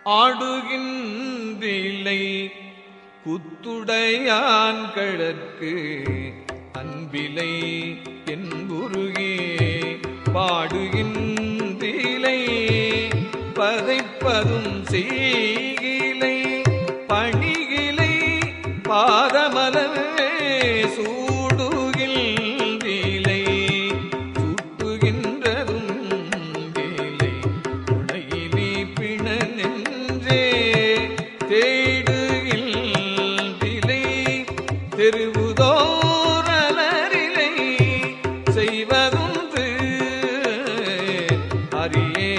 ஆடுகின்றில்லை குத்துடையான் கழற்கு அன்பிலை என் குருகே பாடுகின்றிலை பதைப்பதும் செய்கிலை பணிகிலை பாதமலவே சூடுகின்றிலை சுட்டுகின்றதும் விலை உடையிலே பிண நெஞ்சே தேடுகின்றிலை தெருவுதோரலரிலை செய்வதுண்டு அறியே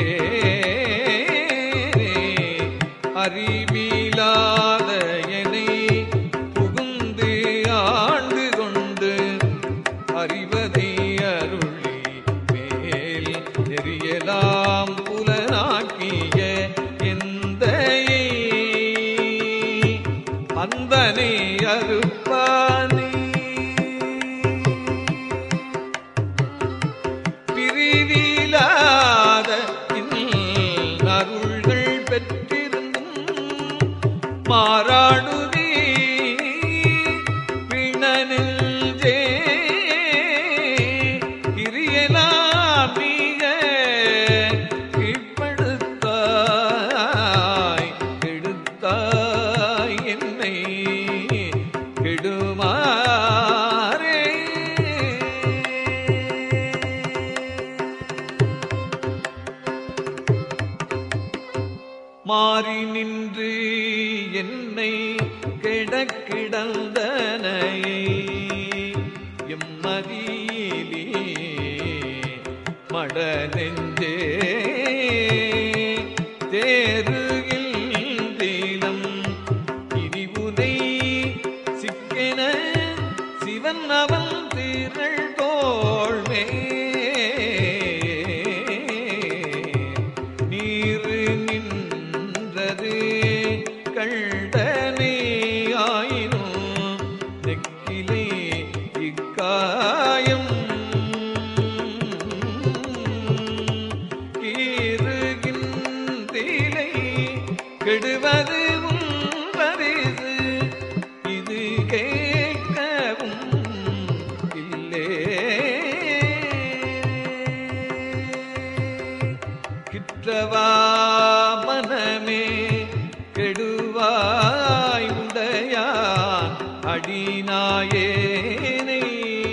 அறிவிலாத என்னை புகுந்து ஆண்டு கொண்டு அறிவதை அருளி மேல் தெரியலாம் புலனாக்கிய எந்தையை அந்தனை அறுப்பானே பிரிவிலாத அருள்கள் பெற்றிருந்தும் மாறாடுதே பிணனெஞ்சே கிரியலாம் மிக கீழ்ப்படுத்தாய் கெடுத்தாய் என்னை கெடுமாறே மாறி நின்று என்னை கிடக்கிடந்தனையை எம்மதியிலே மட நெஞ்சே தேருகின்றீனம் இனிவுனை சிக்கென சிவன் அவன் திரள் தோள்மே நீரு நின்றது கண்டனே ஆயினும் நெக்கிலே இக்காயம் கீறுகின்றிலை கெடுவது உன் பரிசு இது கேட்கவும் இல்லே கிற்றவா மனமே கெடுவாய் உடையான் அடிநாயேனை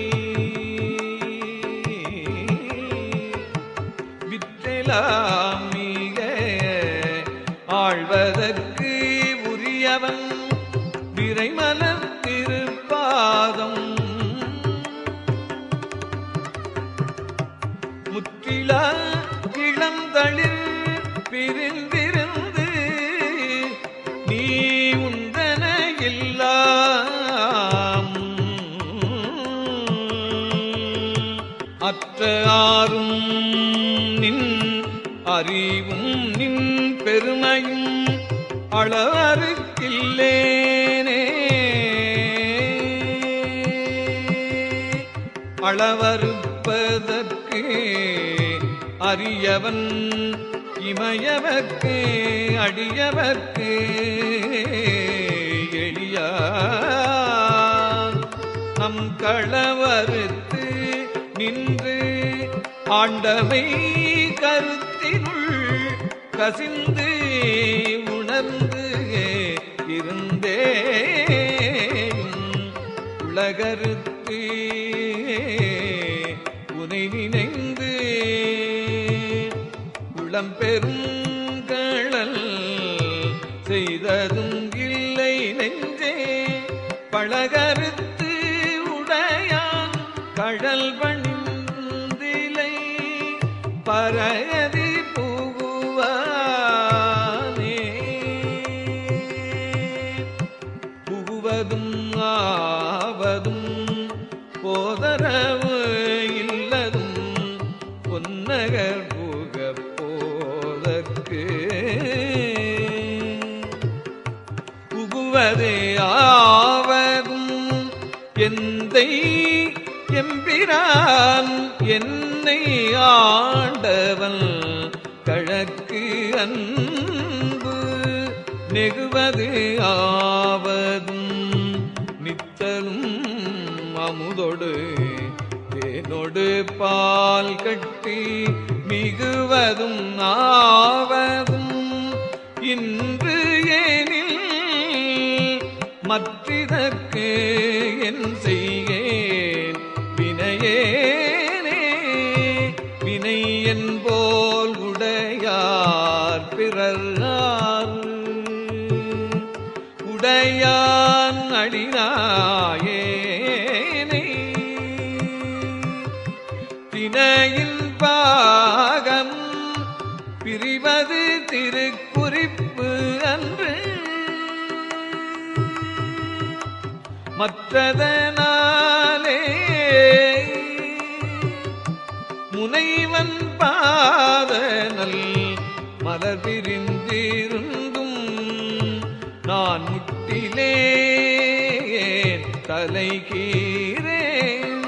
விற்றலாம் மிக ஆழ்வதற்கு உரியவன் விரைமலர் திருப்பாதம் முற்றிலா இளந்தளிர் பிரிந்திருந்து நீ உண்டன எல்லாம் அற்ற ஆறும் நின் அறிவும் நின் பெருமையும் அளவருக்கில்லேனே அளவறுப்பதற்கு அரியவன் இமயவர்க்கு அடியவர்க்கு எளியான் நம் களவறுத்து நின்று ஆண்டவை கருத்தினுள் கசிந்து உணர்ந்து இருந்தேயும் உலகருத்து உனை நினைந்து உளம் பெரும் கழல் செய்ததும் இல்லை நெஞ்சே பழகருத்து உடையான் கழல் பணிந்திலை பரகதி புகுவானே புகுவதும் ஆவதும் போதரவு இல்லதும் பொன்னகர் புக போதற்கு புகுவதே ஆவதும் எந்தை எம்பிரான் என்னை ஆண்டவன் கழக்கு அன்பு நெகுவது ஆவதும் நித்தலும் அமுதொடு தேனொடு பால் கட்டி மிகுவதும் ஆவதும் இன்று ஏனில் மற்றிதற்கு என் செய்கேன் வினையேனே வினை என்போல் உடையார் பிறர் உடையான் அடினாயேனை தினையின் பாகம் பிரிவது திருக்குறிப்பு அன்று மற்றதனாலே முனைவன் பாதனல் மலர் பிரிந்திருந்தும் நான் முட்டிலேன் தலைகீரேன்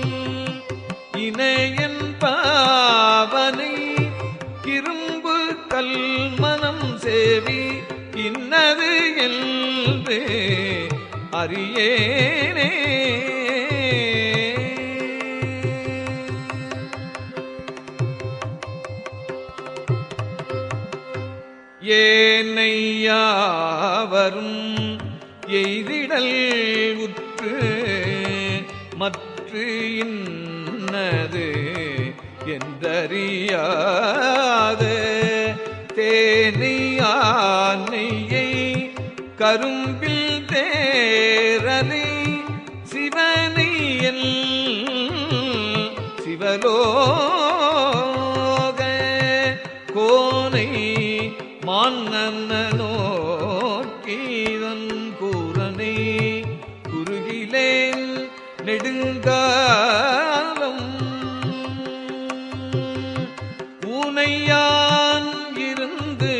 இணையன் பாவனை இரும்பு கல்மனம் சேவி இன்னது என்று அறியேனே ஏனையாவரும் எய்திடல் உற்று மற்று இன்னது என்றறியாத தேனையானையை கரும்பில் தேரலை சிவனை என் சிவலோக கோனை மான்னோக்கீதன் கூரனை குறுகிலேன் நெடுங்காலம் ஊனையான் இருந்து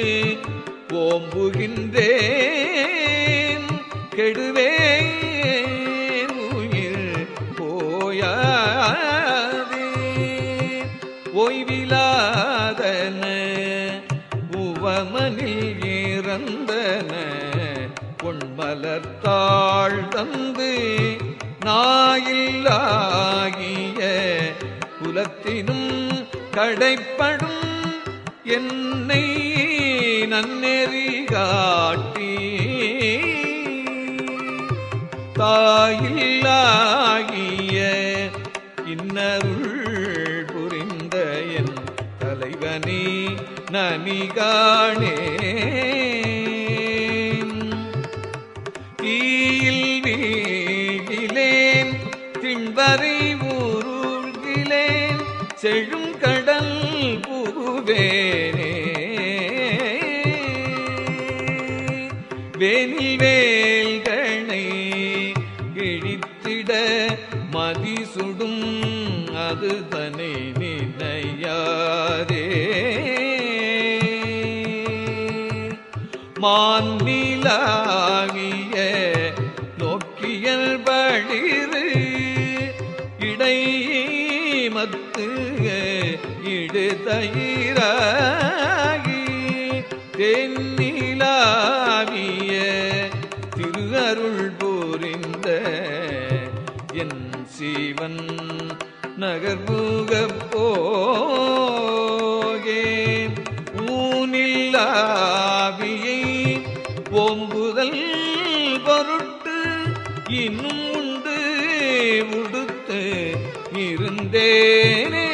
ஓம்புகின்றேன் கெடுவேன் உயிர் போயாதே ஓய்விலாதன உவமனில் இறந்தன பொன்மலர்த்தாள் தந்து நாயில்லாகிய குலத்தினும் கடைப்படும் என்னை நன்னெறி காட்டி தாயில்லாகிய இன்னருள் புரிந்த என் தலைவனே நனிகாணே தீயில் வீழிலேன் திண்பறை ஊருகிலேன் செழும் கடல் புகுவேனே வேனில் வேல்கணை இழித்திட மதி சுடும் அது தனை நினையாதே மாநிலாகிய நோக்கியல் பழிறு இடை மத்து இடு தயிராகி தென்னிலாவிய திருஅருள் புரிந்த என் சீவன் நகர்புக போகேன் ஊனில்லாவியை ஓம்புதல் பொருட்டு இன்னும் உண்டு உடுத்து இருந்தேனே